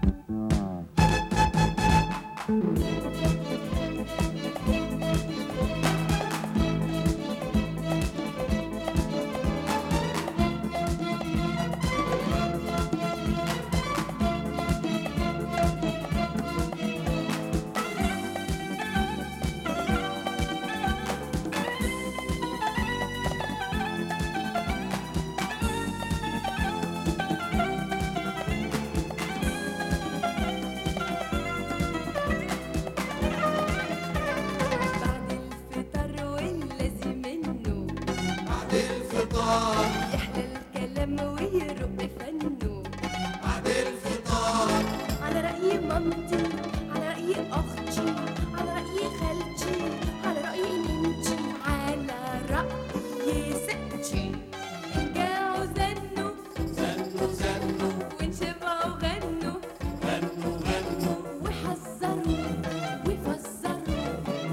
بعد الفطار والذي منه بعد الفطار يحلى الكلام ويرق فنه بعد الفطار على رأي مامتي على رأي أختي على رأي خالتي على رأي ننتي على رأي ستي رجعوا زنوا زنوا زنوا وانشبعوا غنوا غنوا غنوا وحذروا وفزروا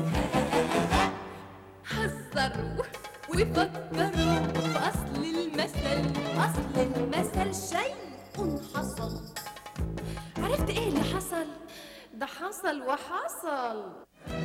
حذروا وفكروا بأصل المثل أصل المثل شيء حصل عرفت ايه اللي حصل؟ ده حصل وحصل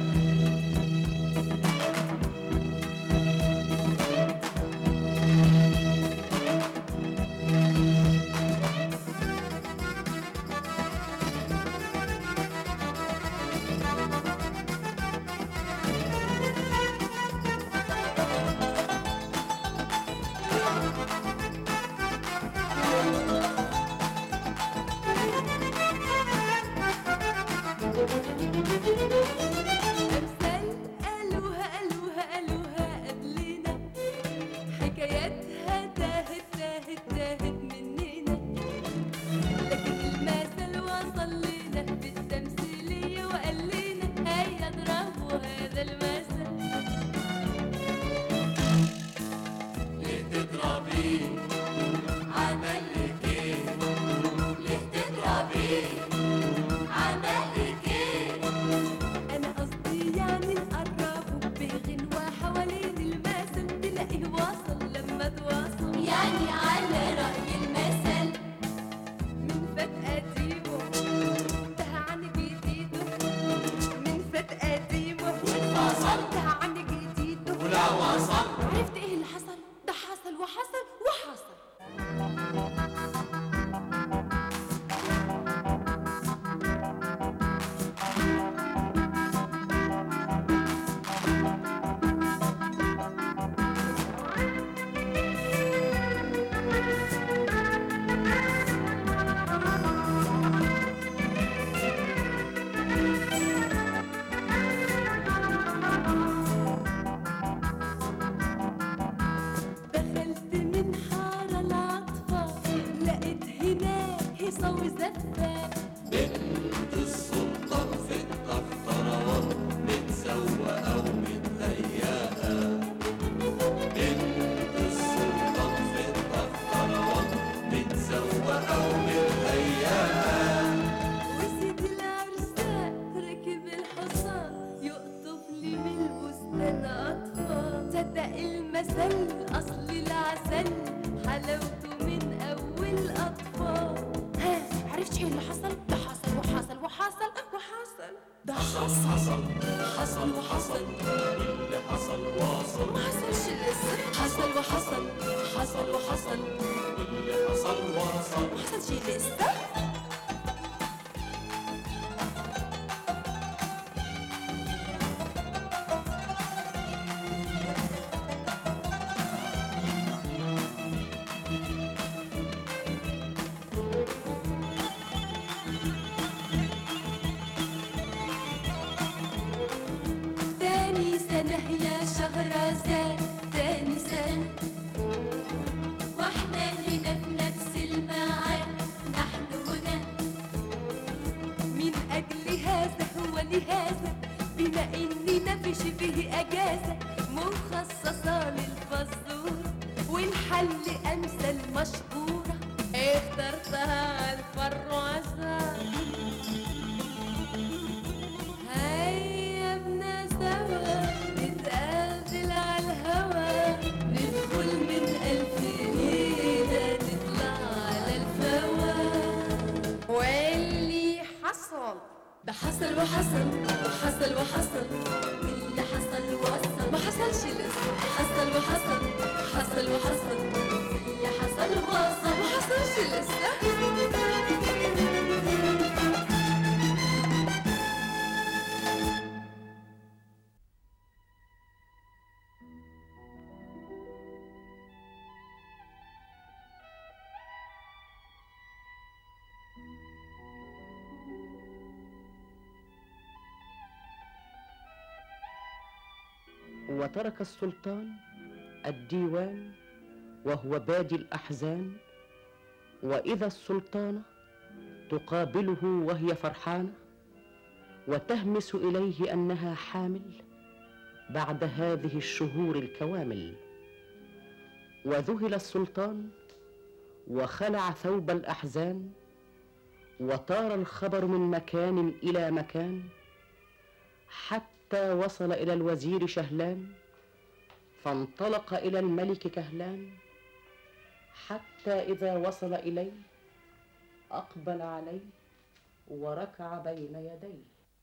أمثال قالوها قالوها قالوها قبلنا حكاياتها تاهت تاهت تاهت مننا لكن المثل وصل لنا بالتمثيلية وقال لنا هيا اضربوا هذا المثل ليه تضربيه عمل لك ايه ليه تضربيه عمل لك ايه أنا قصدي يعني نقربه بغنوة حوالين المثل تلاقيه وصل لما تواصل يعني على رأي المثل من فات قديمه انتهى عن جديده من فات قديمه وانفصل. انتهى عن جديده ولا وصل عرفت ايه اللي حصل؟ ده حصل وحصل وحصل دخلت من حارة العطفة لقيت هناك هيصة وزفة بنت السلطان في الدفترات متسوقة ومتهيئة بنت السلطان في الدفترات متسوقة ومتهيئة وسيد العرسان ركب الحصان يقطف لي من البستان أطفال صدق المثل أصل العسل حلاوته من أول أطفال ها عرفت إيه اللي حصل؟ ده حصل وحصل وحصل وحصل ده حصل حصل حصل وحصل واللي حصل واصل ما حصلش لسه حصل وحصل حصل وحصل واللي حصل واصل ما حصلش لسه تاني سنة يا شهرزاد تاني سنة واحنا هنا في نفس الميعاد نحن هنا من أجل هذا هو لهذا بما إننا في شبه أجازة مخصصة للفزور والحل أمثل مشهورة اخترتها على الفرازة هيا بنا سوا نتقابل على الهوا ندخل من ألف ليلة نطلع على الفوا واللي حصل ده حصل وحصل حصل وحصل اللي حصل وصل ما حصلش لسه حصل وحصل حصل وحصل اللي حصل وصل ما حصلش لسه وترك السلطان الديوان وهو بادي الأحزان وإذا السلطانة تقابله وهي فرحانة وتهمس إليه أنها حامل بعد هذه الشهور الكوامل وذهل السلطان وخلع ثوب الأحزان وطار الخبر من مكان إلى مكان حتى وصل إلى الوزير شهلان فانطلق إلى الملك كهلان حتى إذا وصل إليه أقبل عليه وركع بين يديه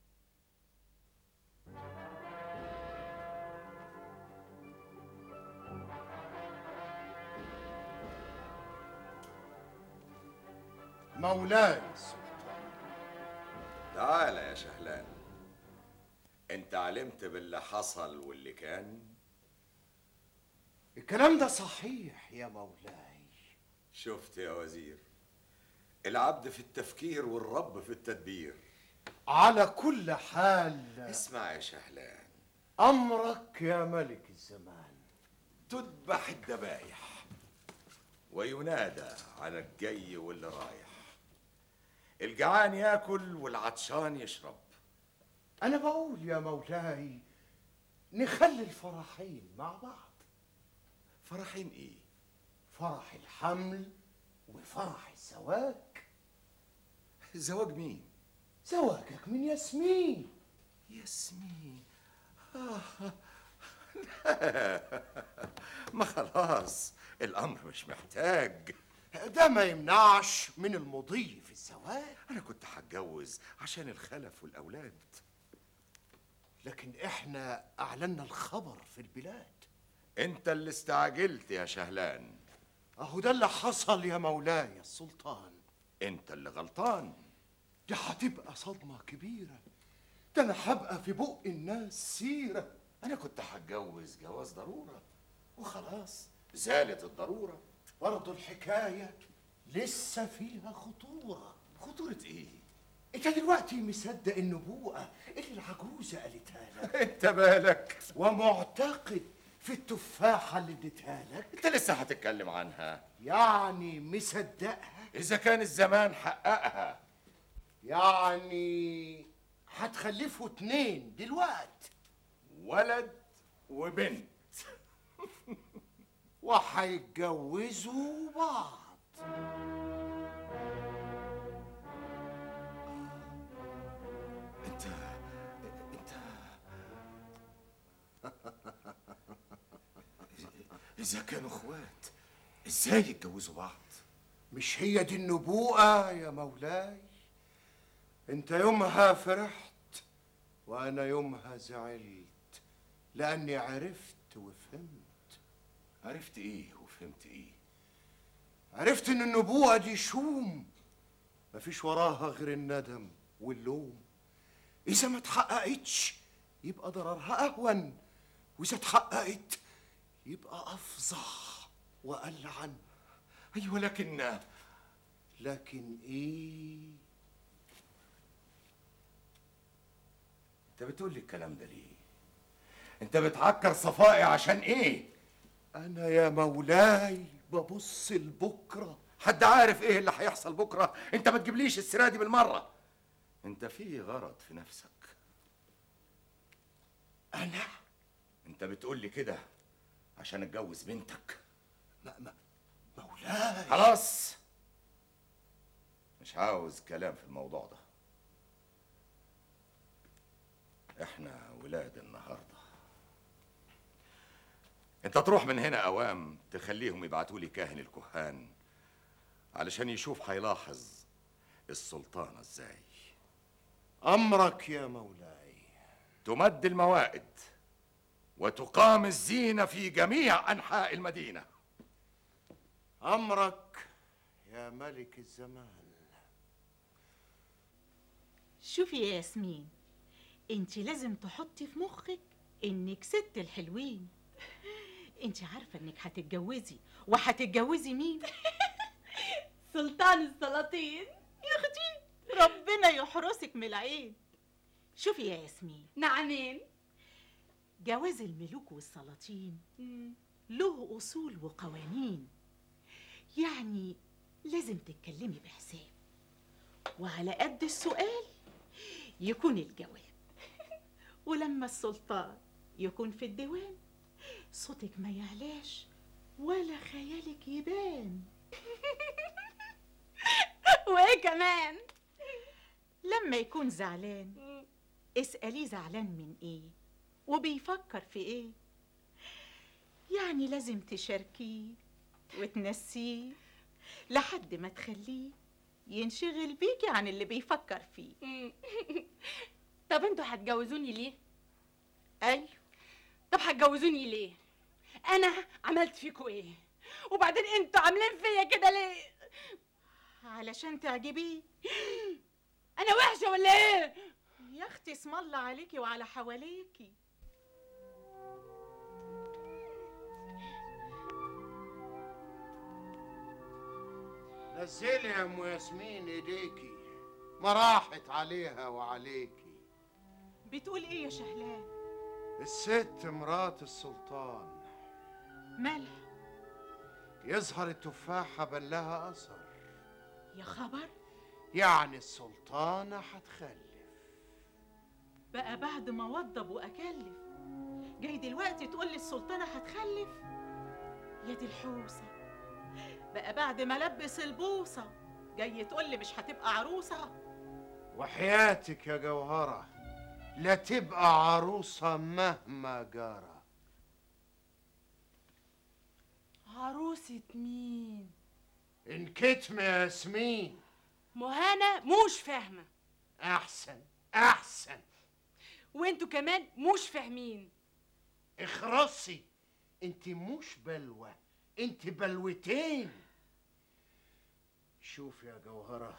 مولاي السلطان تعال يا شهلان انت علمت باللي حصل واللي كان الكلام ده صحيح يا مولاي شفت يا وزير العبد في التفكير والرب في التدبير على كل حال اسمع يا شهلان أمرك يا ملك الزمان تذبح الذبايح وينادى على الجاي واللي رايح الجعان ياكل والعطشان يشرب أنا بقول يا مولاي نخلي الفرحين مع بعض فرحين ايه فرح الحمل وفرح الزواج زواج مين زواجك من ياسمين ياسمين آه. ما خلاص الامر مش محتاج ده ما يمنعش من المضي في الزواج انا كنت هتجوز عشان الخلف والاولاد لكن احنا اعلنا الخبر في البلاد انت اللي استعجلت يا شهلان اهو ده اللي حصل يا مولاي السلطان انت اللي غلطان دي هتبقى صدمة كبيرة ده انا هبقى في بق الناس سيرة انا كنت هتجوز جواز ضروره وخلاص زالت الضروره برضه الحكاية لسه فيها خطورة خطوره ايه انت دلوقتي مصدق النبوءة اللي العجوزة قالتها لك انت بالك ومعتقد في التفاحة اللي اديتها لك انت لسه هتتكلم عنها يعني مصدقها اذا كان الزمان حققها يعني هتخلفوا اتنين دلوقتي ولد وبنت وهيتجوزوا بعض انت انت اذا كانوا اخوات ازاي يتجوزوا بعض مش هي دي النبوءة يا مولاي انت يومها فرحت وانا يومها زعلت لاني عرفت وفهمت عرفت ايه وفهمت ايه عرفت ان النبوءة دي شوم مفيش وراها غير الندم واللوم اذا ما اتحققتش يبقى ضررها اهون واذا اتحققت يبقى افظع والعن ايوه لكن لكن ايه انت بتقول لي الكلام ده ليه انت بتعكر صفائي عشان ايه انا يا مولاي ببص لبكره حد عارف ايه اللي هيحصل بكره انت ما تجيبليش السيره دي بالمره انت في غرض في نفسك انا انت بتقول لي كده عشان اتجوز بنتك ما ما مولاي خلاص مش عاوز كلام في الموضوع ده احنا ولاد النهارده انت تروح من هنا اوام تخليهم يبعتوا لي كاهن الكهان علشان يشوف هيلاحظ السلطانه ازاي أمرك يا مولاي تمد الموائد وتقام الزينة في جميع أنحاء المدينة أمرك يا ملك الزمان شوفي يا ياسمين انت لازم تحطي في مخك انك ست الحلوين انت عارفه انك هتتجوزي وهتتجوزي مين سلطان السلاطين يا اختي ربنا يحرسك من العين شوفي يا ياسمين نعمين جواز الملوك والسلاطين له اصول وقوانين يعني لازم تتكلمي بحساب وعلى قد السؤال يكون الجواب ولما السلطان يكون في الديوان صوتك ما يعلاش ولا خيالك يبان وايه كمان لما يكون زعلان اسأليه زعلان من ايه وبيفكر في ايه يعني لازم تشاركيه وتنسيه لحد ما تخليه ينشغل بيكي عن اللي بيفكر فيه طب انتوا هتجوزوني ليه ايوه طب هتجوزوني ليه انا عملت فيكوا ايه وبعدين انتوا عاملين فيا كده ليه علشان تعجبيه انا وحشه ولا ايه يا اختي اسم الله عليكي وعلى حواليكي نزلي يا ام ياسمين ايديكي ما راحت عليها وعليكي بتقول ايه يا شهلان الست مرات السلطان مالها يظهر التفاحة بل لها أثر يا خبر يعني السلطانة هتخلف بقى بعد ما وضب واكلف جاي دلوقتي تقول لي السلطانه هتخلف يا دي الحوسه بقى بعد ما لبس البوصه جاي تقول لي مش هتبقى عروسه وحياتك يا جوهرة لا تبقى عروسة مهما جرى عروسة مين انكتم يا ياسمين مهانة مش فاهمة أحسن أحسن وانتوا كمان مش فاهمين اخرسي انت مش بلوة انت بلوتين شوف يا جوهرة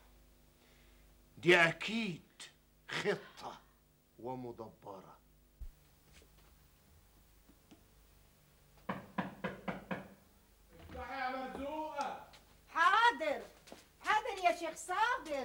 دي أكيد خطة ومدبرة يا مرزوقة حاضر حاضر يا شيخ صابر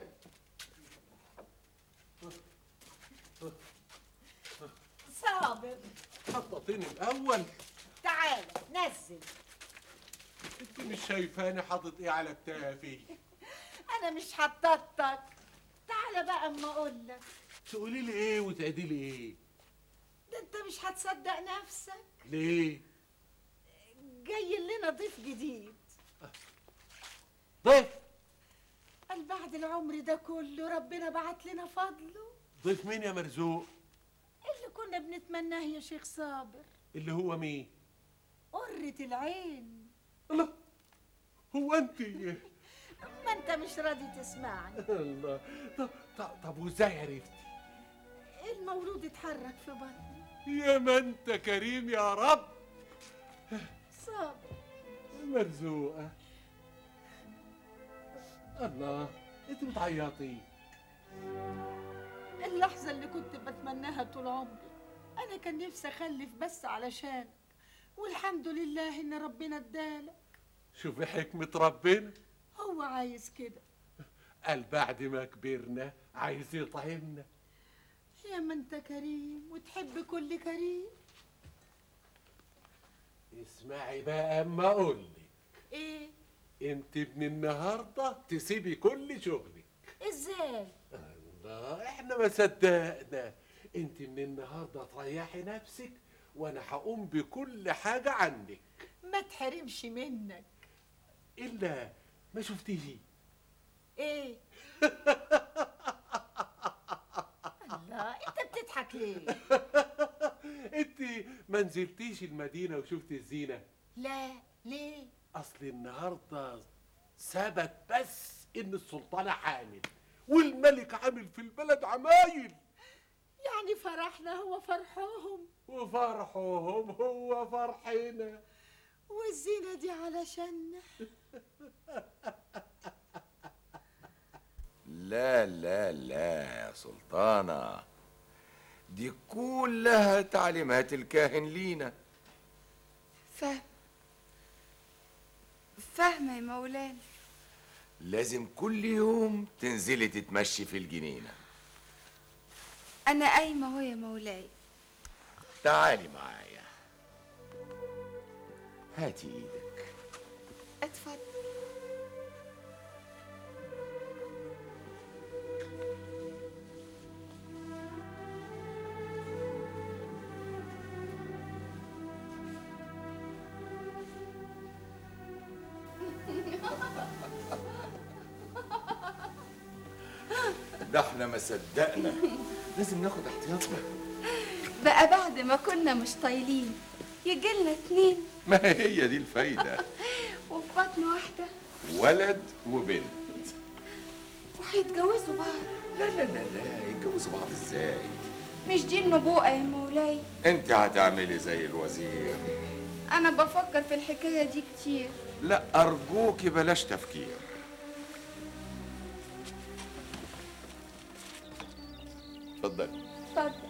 صابر حطيتني الأول تعال نزل أنت مش شايفاني حاطط إيه على كتافي انا مش حططك تعال بقى اما اقول لك تقولي لي إيه وتعدي لي إيه ده انت مش هتصدق نفسك ليه جاي لنا ضيف جديد ضيف قال بعد العمر ده كله ربنا بعت لنا فضله ضيف مين يا مرزوق اللي كنا بنتمناه يا شيخ صابر اللي هو مين قرة العين الله هو أنت ما انت مش راضي تسمعني الله طب طب, طب وإزاي عرفتي المولود اتحرك في بطني يا ما أنت كريم يا رب صابر مرزوقة الله أنت بتعيطي اللحظة اللي كنت بتمناها طول عمري أنا كان نفسي أخلف بس علشانك والحمد لله إن ربنا ادالك شوفي حكمة ربنا هو عايز كده قال بعد ما كبرنا عايز يطعمنا يا ما أنت كريم وتحب كل كريم اسمعي بقى اما اقول لك إيه انت من النهارده تسيبي كل شغلك إزاي الله احنا ما صدقنا انت من النهارده تريحي نفسك وانا هقوم بكل حاجه عنك ما تحرمش منك الا ما شفتيش إيه الله أنت بتضحك ليه انت ما نزلتيش المدينه وشفتي الزينه لا ليه اصل النهارده ثبت بس ان السلطانه حامل والملك عامل في البلد عمايل يعني فرحنا هو فرحهم وفرحهم هو فرحنا والزينة دي علشاننا لا لا لا يا سلطانة دي كلها تعليمات الكاهن لينا فاهم فاهمة يا مولانا لازم كل يوم تنزلي تتمشي في الجنينة أنا قايمة أهو يا مولاي تعالي معايا هاتي ايدك اتفضل ده احنا ما صدقنا لازم ناخد احتياطنا بقى بعد ما كنا مش طايلين يجيلنا اتنين ما هي دي الفايدة وفي بطن واحدة ولد وبنت وهيتجوزوا بعض لا لا لا لا يتجوزوا بعض ازاي مش دي النبوءة يا مولاي انت هتعملي زي الوزير أنا بفكر في الحكاية دي كتير لا ارجوكي بلاش تفكير اتفضلي اتفضل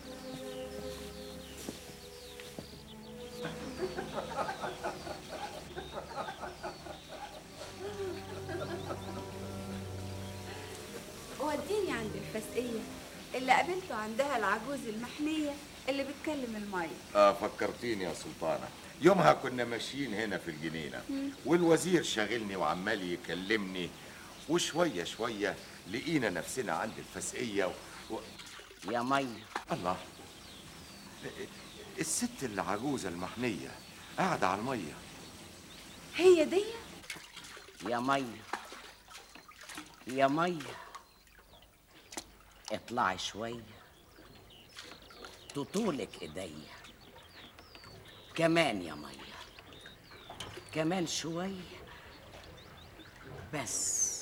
وديني عند الفسقية اللي قابلته عندها العجوز المحنية اللي بتكلم المية اه فكرتيني يا سلطانة يومها كنا ماشيين هنا في الجنينة والوزير شاغلني وعمال يكلمني وشوية شوية لقينا نفسنا عند الفسقية و... و... يا مية الله الست العجوزة المحنية قاعدة على المية هي دي يا مية يا مية اطلعي شوية تطولك ايديا كمان يا مية كمان شوية بس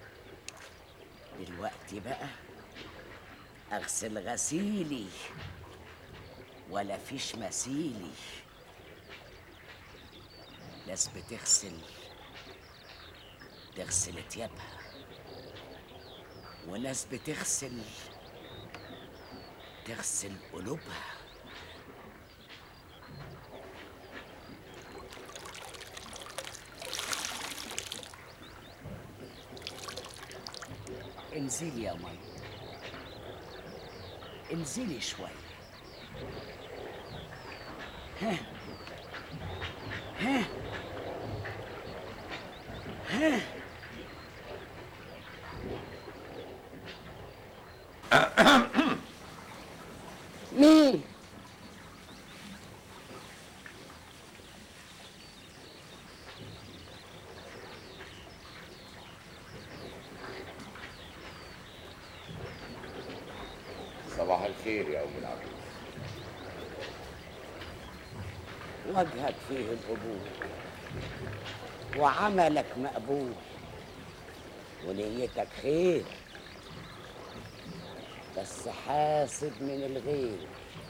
دلوقتي بقى اغسل غسيلي ولا فيش مثيلي ناس بتغسل تغسل تيابها وناس بتغسل تغسل قلوبها انزلي يا مي انزلي شوية ها ها ها مين صباح الخير يا أم العجوز وجهك فيه القبول وعملك مقبول ونيتك خير بس حاسب من الغير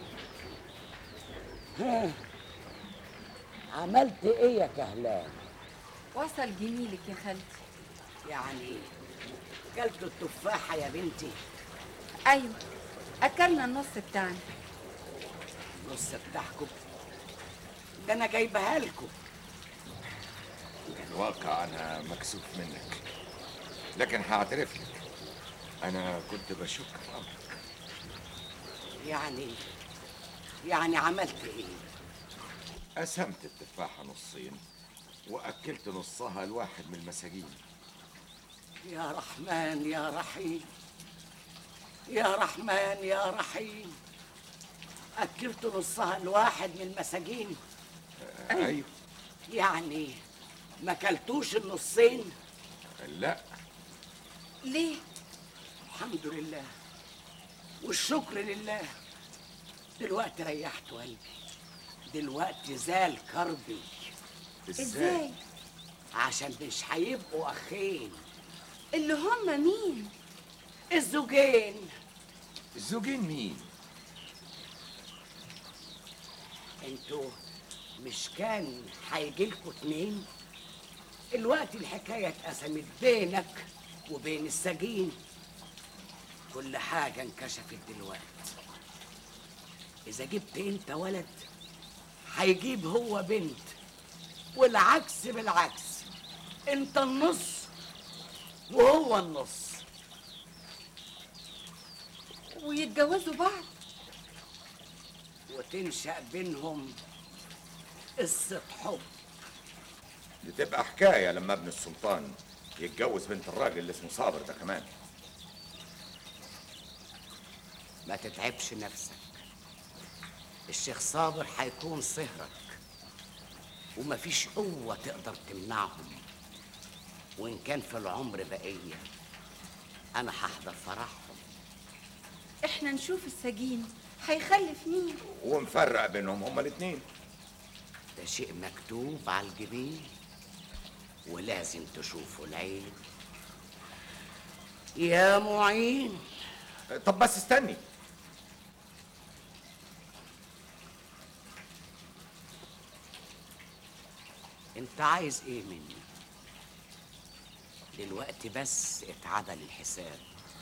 ها عملت ايه يا كهلان وصل جميلك يا خالتي يعني كلت التفاحة يا بنتي أيوة أكلنا النص بتاعنا النص بتاعكم ده انا جايبها لكم الواقع أنا مكسوف منك لكن هعترف لك أنا كنت بشك في أمرك يعني يعني عملت ايه قسمت التفاحة نصين وأكلت نصها لواحد من المساجين يا رحمن يا رحيم يا رحمن يا رحيم أكلت نصها لواحد من المساجين أيوه يعني ما كلتوش النصين لا ليه؟ الحمد لله والشكر لله دلوقتي ريحت قلبي دلوقتي زال كربي إزاي؟ عشان مش هيبقوا أخين اللي هم مين؟ الزوجين الزوجين مين انتوا مش كان هيجيلكوا اتنين الوقت الحكاية اتقسمت بينك وبين السجين كل حاجة انكشفت دلوقتي إذا جبت أنت ولد هيجيب هو بنت والعكس بالعكس أنت النص وهو النص ويتجوزوا بعض وتنشأ بينهم قصة حب دي تبقى حكايه لما ابن السلطان يتجوز بنت الراجل اللي اسمه صابر ده كمان ما تتعبش نفسك الشيخ صابر هيكون صهرك ومفيش قوة تقدر تمنعهم وإن كان في العمر بقية أنا هحضر فرحهم احنا نشوف السجين هيخلف مين ونفرق بينهم هما الاتنين ده شيء مكتوب على الجبين ولازم تشوفوا العين يا معين طب بس استني انت عايز ايه مني دلوقتي بس اتعدل الحساب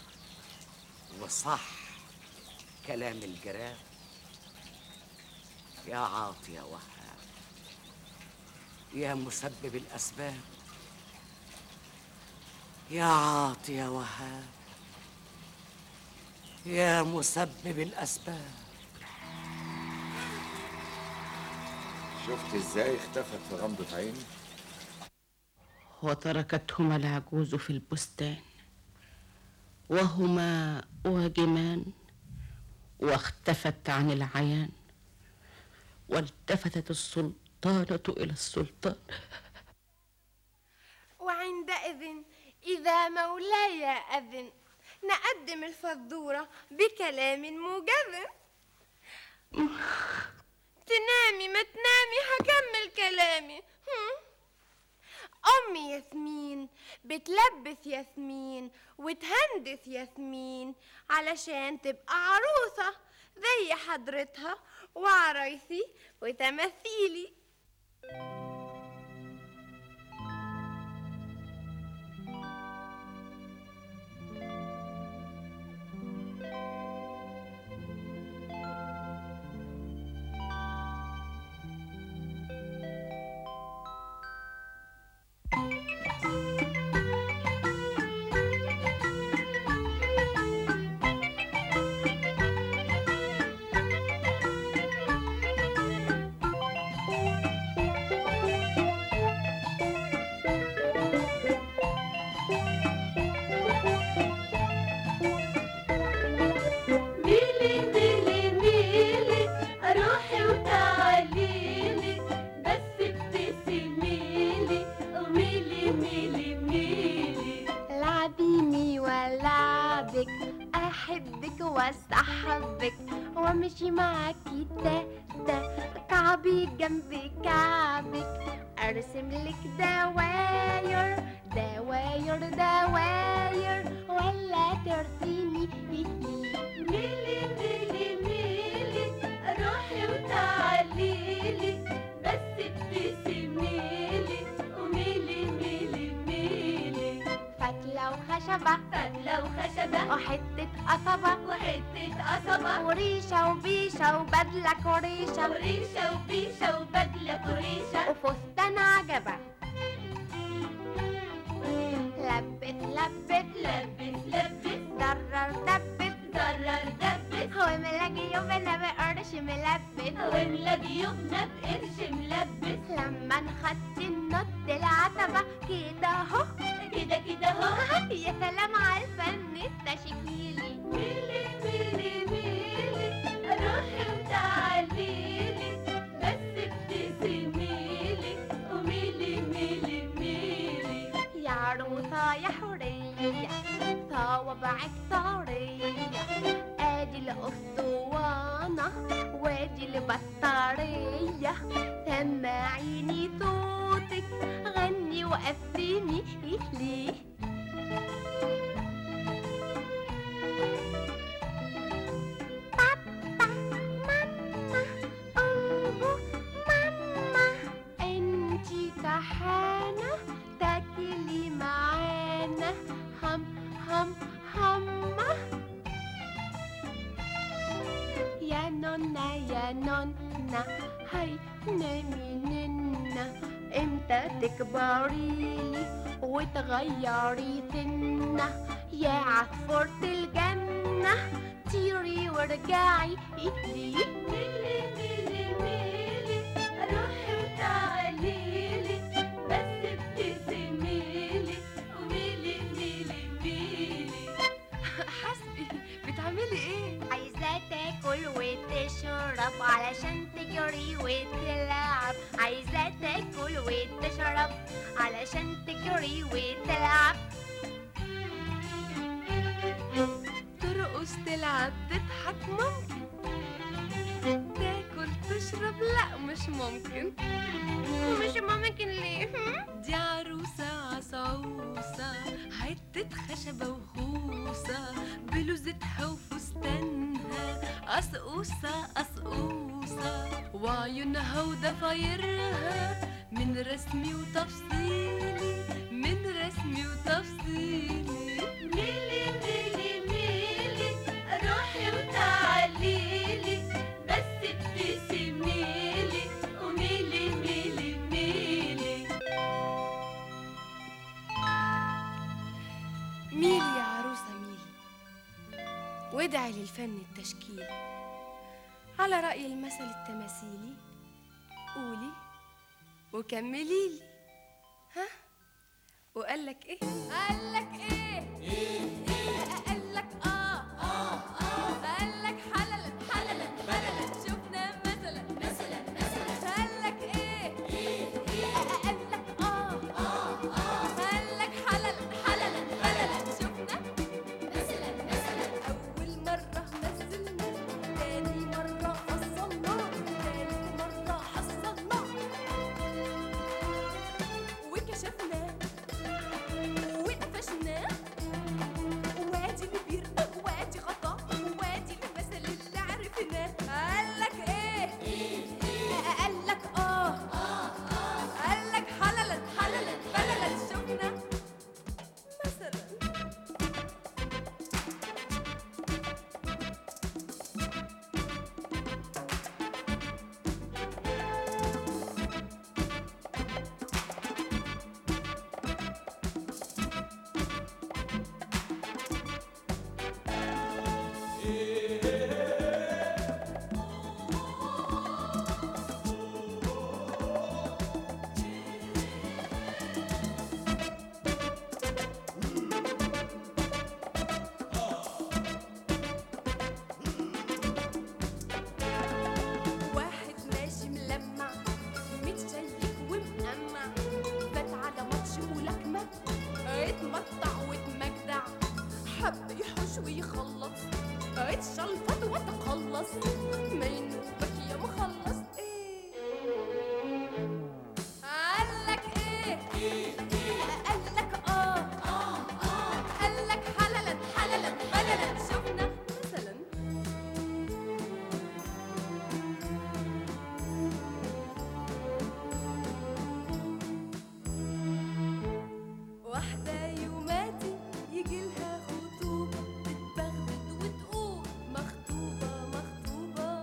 وصح كلام الجيران يا عاطي يا وهاب يا مسبب الاسباب يا عاطي يا وهاب يا مسبب الاسباب شفت ازاي اختفت في غمضة عيني وتركتهما العجوز في البستان وهما واجمان واختفت عن العيان والتفتت السلطانة إلى السلطان وعندئذ إذا مولاي أذن نقدم الفزورة بكلام موجز تنامي ما تنامي هكمل كلامي هم؟ أمي ياسمين بتلبس ياسمين وتهندس ياسمين علشان تبقى عروسة زي حضرتها وعرايسي وتماثيلي ميلي ميلي ميلي روحي وتعاليلي بس ابتسميلي وميلي ميلي ميلي لعبيني ولعبك احبك واستحبك وامشي معاكي تا تا كعبي جنب كعبك ارسم لك دواير دواير دواير ولا ترسمي ميلي ميلي ميلي روحي وتعاليلي بس ابتسميلي وميلي ميلي ميلي فتلة وخشبة فتلة وخشبة وحتة قصبة وحتة قصبة وريشة وبيشة وبدلة كوريشة وريشة وبيشة وبدلة كوريشة وفستان عجبة لبس لبس لبس لبس درر دبس درر دبس هو ملاقي يومنا بقرش ملبس هو ملاقي يومنا بقرش ملبس لما نخدت النط العتبة كده اهو كده كده اهو يا سلام على الفن التشكيلي ميلي ميلي ميلي روحي وتعاليلي بس ابتسميلي وميلي ميلي ميلي يا عروسة يا حورية صوابعك طرية ادي الاسطوانة وادي البطارية سمعيني صوتك غني وقسمي ليه يا نونا يا نونا هاي نامي ننا امتى تكبريلي وتغيري سنة يا عصفورة الجنة طيري وارجعي لي ميلي ميلي ميلي روحي وتعاليلي بس ابتسميلي وميلي ميلي ميلي حسبي بتعملي ايه؟ عايزة تاكل وتشرب علشان تجري وتلعب عايزة تاكل وتشرب علشان تجري وتلعب ترقص تلعب تضحك ممكن تاكل تشرب لا مش ممكن مش ممكن ليه دي عروسة عصعوسة حتة خشبة وخوصة بلوزتها وفستانها قصقوصة قصقوصة وعيونها وضفايرها من رسمي وتفصيلي من رسمي وتفصيلي ميلي ميلي ميلي روحي وتعاليلي بس ابتسميلي وميلي ميلي ميلي ميلي يا عروسة ميلي وادعي للفن التشكيلي على رأي المثل التماثيلي قولي وكمليلي ها وقالك ايه قالك ايه ايه قالك اه اه اه قالك حللا حللا حللا شفنا مثلا مثلا مثلا قالك ايه ايه قالك اه اه اه قالك حللا حللا حللا شفنا مثلا مثلا اول مره نزلنا تاني مره فصلنا تالت مره حصلنا وكشفنا وقفشنا وادي اللي بيرقق وادي غطا وادي المثل اللي عرفناه قالك ايه قالك اه قالك حللا حللا بللا شفنا مثلا واحد ماشي ملمع متشيك ومقمع فات على ماتش ملاكمة اتمطع واتمجدع حب يحوش ويخلص اتشلفط وتخلص ما ينوبك يا مخلص ايه قالك ايه قالك اه اه اه قالك حللا حللا بللا شفنا مثلا واحدة يوماتي يجيلها خطوبة تتبغدد وتقول مخطوبة مخطوبة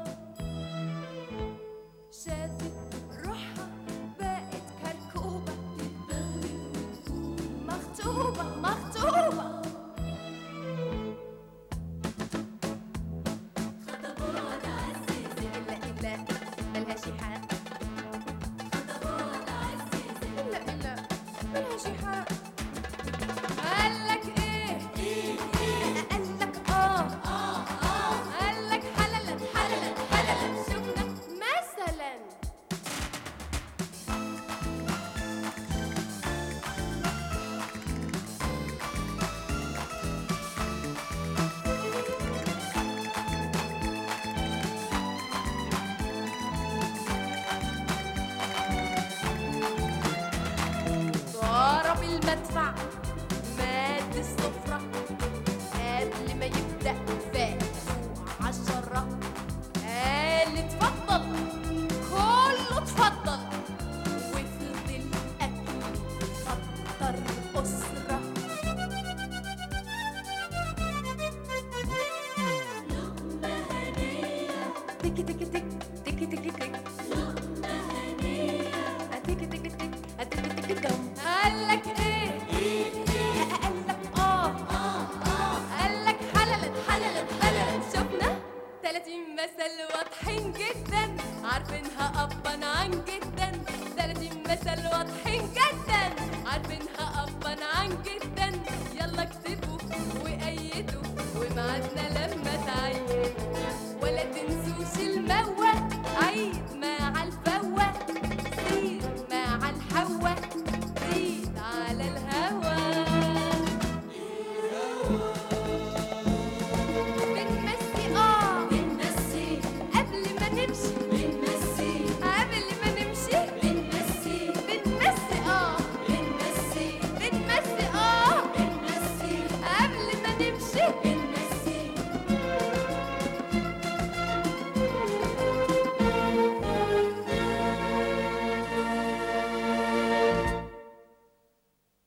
شافت روحها بقت كركوبة تتبغدد وتقول مخطوبة مخطوبة خطبوها عزيزي إلا إلا ملهاش حق خطبوها عزيزي إلا إلا ملهاش حق قالك ايه قالك اه اه اه قالك حللا حللا حللا شفنا مثلا ضرب المدفع مات السفرة قبل ما يبدأ فاتوا عشرة قال اتفضل كله اتفضل وفضل أكل فطر أسرة لقمة هنية تك تك تك تك تك تك لقمة هنية تك تك تك تك تك تك قالك ايه ايه ايه قالك اه اه اه قالك حللت حللت حللت شفنا 30 مثل واضحين جدا عارفينها ابا عن جدا 30 مثل واضحين جدا عارفينها ابا عن جدا يلا اكتبوا وأيدوا ومعادنا لما